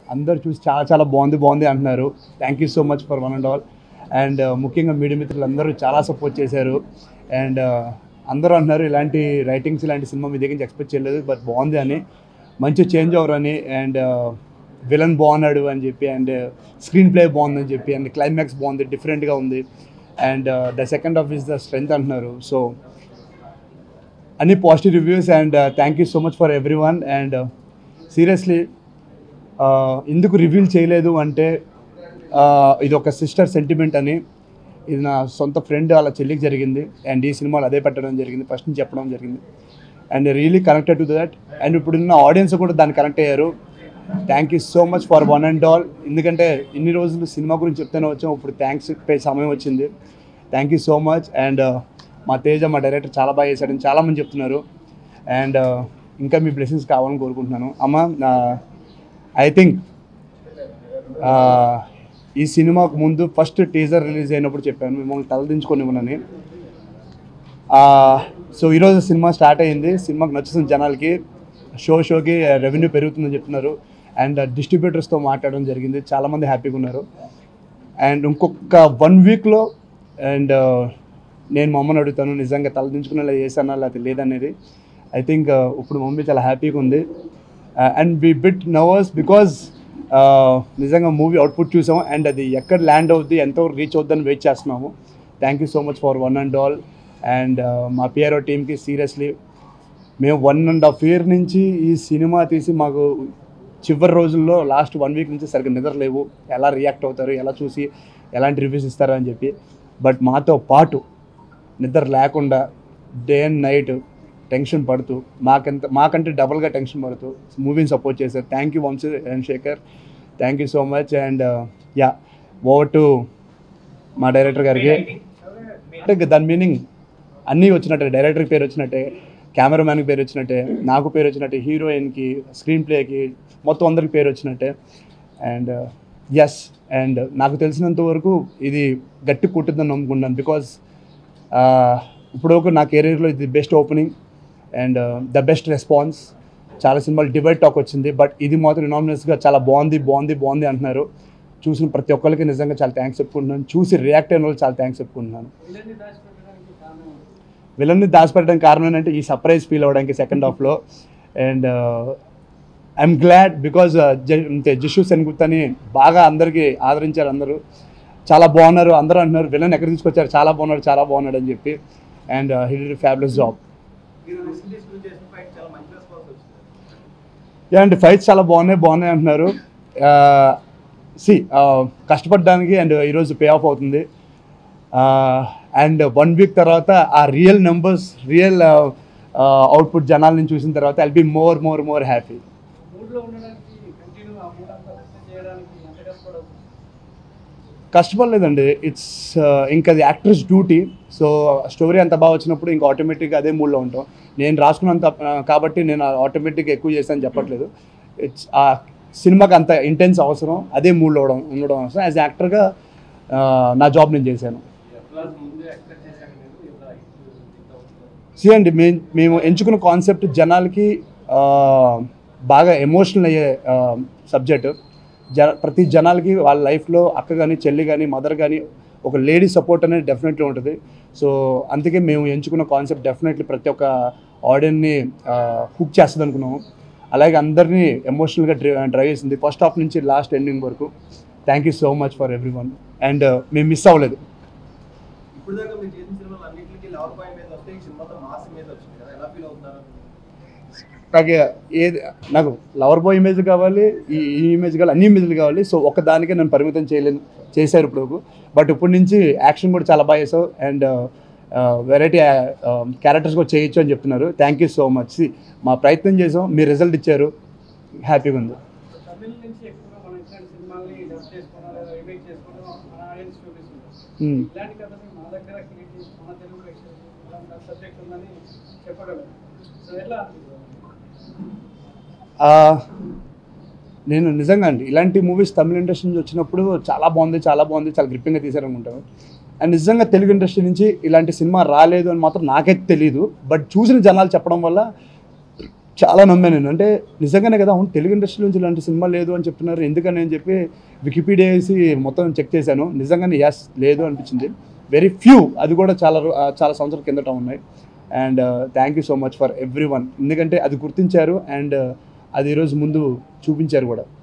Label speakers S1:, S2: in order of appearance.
S1: అందరు చూసి చాలా చాలా బాగుంది బాగుంది అంటున్నారు thank you so much for one and all అండ్ ముఖ్యంగా మీడియా మిత్రులు అందరూ చాలా సపోర్ట్ చేశారు అండ్ అందరూ అంటున్నారు ఇలాంటి రైటింగ్స్ ఇలాంటి సినిమా మీ దగ్గర నుంచి ఎక్స్పెక్ట్ చేయలేదు బట్ బాగుంది అని మంచి చేంజ్ ఓవర్ అని అండ్ విలన్ బాగున్నాడు అని చెప్పి అండ్ స్క్రీన్ ప్లే బాగుందని చెప్పి అండ్ క్లైమాక్స్ బాగుంది డిఫరెంట్గా ఉంది and the second half is the strength అంటున్నారు సో అన్ని positive reviews and thank you so much for every one and seriously ఎందుకు రివీల్ చేయలేదు అంటే uh, ఇది ఒక సిస్టర్ సెంటిమెంట్ అని ఇది నా సొంత ఫ్రెండ్ వాళ్ళ చెల్లికి జరిగింది అండ్ ఈ సినిమాలో అదే పెట్టడం జరిగింది ఫస్ట్ నుంచి చెప్పడం జరిగింది and really connected to that and ఇప్పుడున్న ఆడియన్స్ కూడా దాన్ని కనెక్ట్ అయ్యారు thank you so much for one and all ఎందుకంటే ఇన్ని రోజులు సినిమా గురించి చెప్తూనే వచ్చాం ఇప్పుడు థ్యాంక్స్ పే సమయం వచ్చింది thank you so much and మా తేజ మా డైరెక్టర్ చాలా బాగా చేశాడని చాలామంది చెప్తున్నారు అండ్ ఇంకా మీ బ్లెస్సింగ్స్ కావాలని కోరుకుంటున్నాను అమ్మ ఐ థింక్ ఈ సినిమాకు ముందు ఫస్ట్ టీజర్ రిలీజ్ అయినప్పుడు చెప్పాను మిమ్మల్ని తలదించుకొని ఇవ్వనని సో ఈరోజు సినిమా స్టార్ట్ అయ్యింది సినిమాకి నచ్చుతుంది జనాలకి షో షోకి రెవెన్యూ పెరుగుతుందని చెప్తున్నారు అండ్ డిస్ట్రిబ్యూటర్స్తో మాట్లాడడం జరిగింది చాలామంది హ్యాపీగా ఉన్నారు అండ్ ఇంకొక వన్ వీక్లో అండ్ నేను మా అమ్మని అడుగుతాను నిజంగా తలదించుకునేలా చేశానా లేకపోతే లేదనేది ఐ థింక్ ఇప్పుడు మమ్మీ చాలా హ్యాపీగా ఉంది and we bit nervous because నిజంగా మూవీ అవుట్పుట్ చూసాం అండ్ అది ఎక్కడ ల్యాండ్ అవుద్ది ఎంతవరకు రీచ్ అవుద్దని వెయిట్ చేస్తున్నాము thank you so much for one and all and మా పిఆర్ఓ టీమ్కి సీరియస్లీ మేము వన్ అండ్ హాఫ్ ఇయర్ నుంచి ఈ సినిమా తీసి మాకు చివరి రోజుల్లో లాస్ట్ వన్ వీక్ నుంచి సరిగ్గా నిద్ర లేవు ఎలా రియాక్ట్ అవుతారు ఎలా చూసి ఎలాంటి రివ్యూస్ ఇస్తారు అని చెప్పి బట్ మాతో పాటు నిద్ర లేకుండా డే అండ్ నైట్ టెన్షన్ పడుతూ మాకంత మాకంటే డబుల్గా టెన్షన్ పడుతూ మూవీని సపోర్ట్ చేశారు thank you Vamsi and Sekhar thank you so much and yeah over to మా డైరెక్టర్ గారికి అంటే దాని మీనింగ్ అన్నీ వచ్చినట్టే డైరెక్టర్ పేరు వచ్చినట్టే కెమెరామ్యాన్కి పేరు వచ్చినట్టే నాకు పేరు వచ్చినట్టే హీరోయిన్కి స్క్రీన్ ప్లేకి మొత్తం అందరికి పేరు వచ్చినట్టే అండ్ ఎస్ అండ్ నాకు తెలిసినంత వరకు ఇది గట్టి కుట్టిందని నమ్ముకున్నాను బికాజ్ ఇప్పుడు నా కెరీర్లో ఇది best opening and the best response చాలా సినిమాలు డివైడ్ టాక్ వచ్చింది బట్ ఇది మాత్రం ఇనామినస్గా చాలా బాగుంది బాగుంది బాగుంది అంటున్నారు చూసిన ప్రతి ఒక్కరికి నిజంగా చాలా థ్యాంక్స్ చెప్పుకుంటున్నాను చూసి రియాక్ట్ అయిన వాళ్ళు చాలా థ్యాంక్స్ చెప్పుకుంటున్నాను విలన్ని దాచిపెట్టడానికి కారణం ఏంటంటే ఈ సర్ప్రైజ్ ఫీల్ అవ్వడానికి సెకండ్ హాఫ్లో and I'm glad because Jishu సెన్గుప్తని బాగా అందరికీ ఆదరించారు అందరూ చాలా బాగున్నారు అందరూ అంటున్నారు విలన్ ఎక్కడ తీసుకొచ్చారు చాలా బాగున్నాడు చాలా బాగున్నాడు అని చెప్పి and he did fabulous job
S2: మీరు రిసెంట్లీ షూట్ చేసిన ఫైట్ చాలా మంచి రెస్పాన్స్ వచ్చింది
S1: యా అండ్ ఫైట్స్ చాలా బాగున్నాయి బాగున్నాయి అంటున్నారు సి కష్టపడడానికి అండ్ ఈరోజు పే ఆఫ్ అవుతుంది అండ్ వన్ వీక్ తర్వాత ఆ రియల్ నెంబర్స్ రియల్ అవుట్పుట్ జనాల నుంచి చూసిన తర్వాత I'll be more more more happy
S3: మూడ్లో ఉండడానికి కంటిన్యూ ఆ మూడ్ అంతా రెస్ట్ చేయడానికి ఎంత కష్టపడవు
S1: కష్టపడలేదండి ఇట్స్ ఇంకా అది యాక్టర్స్ డ్యూటీ సో స్టోరీ అంత బాగా వచ్చినప్పుడు ఇంకా ఆటోమేటిక్గా అదే మూడ్లో ఉంటాం నేను రాసుకున్నంత uh, కాబట్టి నేను ఆటోమేటిక్గా ఎక్కువ చేశాను చెప్పట్లేదు ఇట్స్ ఆ సినిమాకి అంత ఇంటెన్స్ అవసరం అదే మూడ్లో ఉండడం ఉండడం అవసరం యాజ్ యాక్టర్గా నా జాబ్ నేను చేశాను
S3: ప్లస్ ముందే ఎక్స్పెక్ట్ చేశాను నేను ఇలా హిట్ అవుతుంది
S1: సి అండి మే మేము ఎంచుకున్న కాన్సెప్ట్ జనాలకి ఆ, బాగా ఎమోషనల్ అయ్యే సబ్జెక్ట్ జ ప్రతి జనాలకి వాళ్ళ లైఫ్లో అక్క కానీ చెల్లి కానీ మదర్ కానీ ఒక లేడీ సపోర్ట్ అనేది డెఫినెట్లీ ఉంటుంది సో అందుకే మేము ఎంచుకున్న కాన్సెప్ట్ డెఫినెట్లీ ప్రతి ఒక్క ఆడియన్ని హుక్ చేస్తుంది అనుకున్నాము అలాగే అందరినీ ఎమోషనల్గా డ్రైవ్ చేసింది ఫస్ట్ హాఫ్ నుంచి లాస్ట్ ఎండింగ్ వరకు thank you so much for every one and మేము మిస్ అవ్వలేదు
S2: ఇప్పుడు దాకా మీరు చేసిన సినిమాలు అన్నింటికి లవర్ బాయ్ మీద వస్తే ఈ సినిమాతో మాస్ మీద వచ్చింది కదా ఎలా ఫీల్ అవుతున్నారు
S1: నాకు ఏది నాకు లవర్ బాయ్ ఇమేజ్ కావాలి ఈ ఈ ఇమేజ్ కావాలి అన్ని ఇమేజ్లు కావాలి సో ఒక దానికే నేను పరిమితం చేయలేను చేశారు ఇప్పుడు బట్ ఇప్పటి నుంచి యాక్షన్ కూడా చాలా బాగా చేసావు అండ్ వెరైటీ క్యారెక్టర్స్ కూడా చేయొచ్చు అని చెప్తున్నారు థ్యాంక్ యూ సో మచ్ మా ప్రయత్నం చేసాం మీ రిజల్ట్ ఇచ్చారు హ్యాపీగా ఉంది
S3: తమిళ నుంచి ఎక్కువగా మనం ఇట్లాంటి సినిమాల్ని డబ్ చేసుకోవడం లేదా రీమేక్ చేసుకోవడం మన ఆడియన్స్ చూపిస్తుంటాం
S1: Hmm.
S3: ఇలాంటి కథని మన దగ్గర క్రియేట్ చేసి మన తెలుగు ప్రేక్షకులు ఇలాంటి సబ్జెక్ట్ ఉందని చెప్పగలం సో ఎట్లా
S1: ఆ, నేను నిజంగా అండి ఇలాంటి మూవీస్ తమిళ ఇండస్ట్రీ నుంచి వచ్చినప్పుడు చాలా బాగుంది చాలా బాగుంది చాలా గ్రిప్పింగ్గా తీశారనుకుంటాను అండ్ నిజంగా తెలుగు ఇండస్ట్రీ నుంచి ఇలాంటి సినిమా రాలేదు అని మాత్రం నాకైతే తెలియదు బట్ చూసిన జనాలు చెప్పడం వల్ల చాలా నమ్మాను నేను అంటే నిజంగానే కదా అవును తెలుగు ఇండస్ట్రీ నుంచి ఇలాంటి సినిమా లేదు అని చెప్తున్నారు ఎందుకని అని చెప్పి వికీపీడియా వేసి మొత్తం చెక్ చేశాను నిజంగానే ఎస్ లేదు అనిపించింది వెరీ ఫ్యూ అది కూడా చాలా రో- ఆ, చాలా సంవత్సరాల కిందట ఉన్నాయి and thank you so much for every one ఎందుకంటే అది గుర్తించారు అండ్ అది ఈరోజు ముందు చూపించారు కూడా